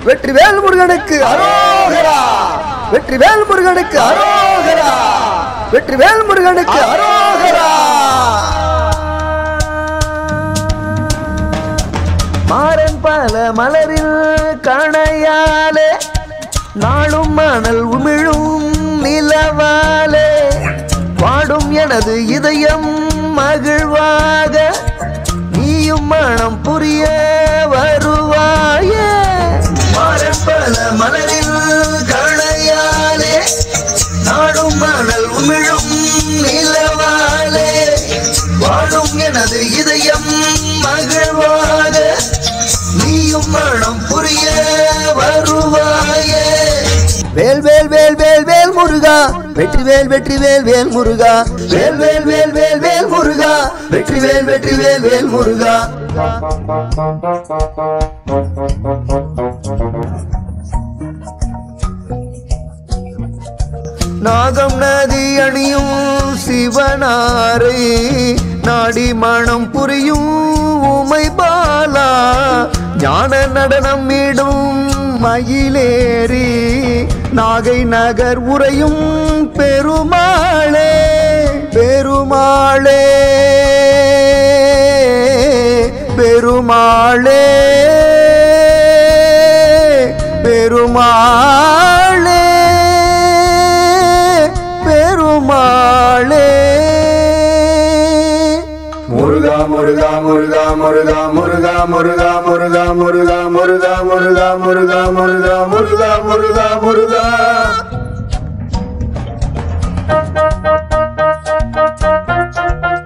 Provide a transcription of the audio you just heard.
வெற்றிவேல் முருகனுக்கு அரோகரா வெற்றிவேல் முருகனுக்கு அரோகரா வெற்றிவேல் முருகனுக்கு அரோகரா மாறன் பல மலரில் கணையாலே நாளும் மணல் உமிழும் நிலவாலே பாடும் எனது இதயம் மகிழ்வாக நீயும் மனம் புரிய வருவாயே மாறன் பல மலரில் கணையாலே நாடும் மணல் உமிழும் நிலவாலே வாழும் எனது இதயம் மகிழ்வாக நீயும் மனம் புரிய வருவாயே வேல் வேல் வேல் வேல் வேல் முருகா வெற்றி வேல் வெற்றி வேல் வேல் முருகா வேல் வேல் வேல் வேல் வேல் முருகா வெற்றி வேல் வெற்றி வேல் வேல் முருகா நாகம் நதி அணியும் சிவனாரை நாடி மனம் புரியும் உமை பாலா ஞான நடனம் மீடும் மயிலேறி நாகை நகர் உறையும் பெருமாளே பெருமாளே பெருமாளே பெருமாளே பெருமாளே முருகா முருகா முருகா முருகா முருகா முருகா முருகா முருகா முருகா முருகா முருகா முருகா முருகா முருகா முருகா Thank you.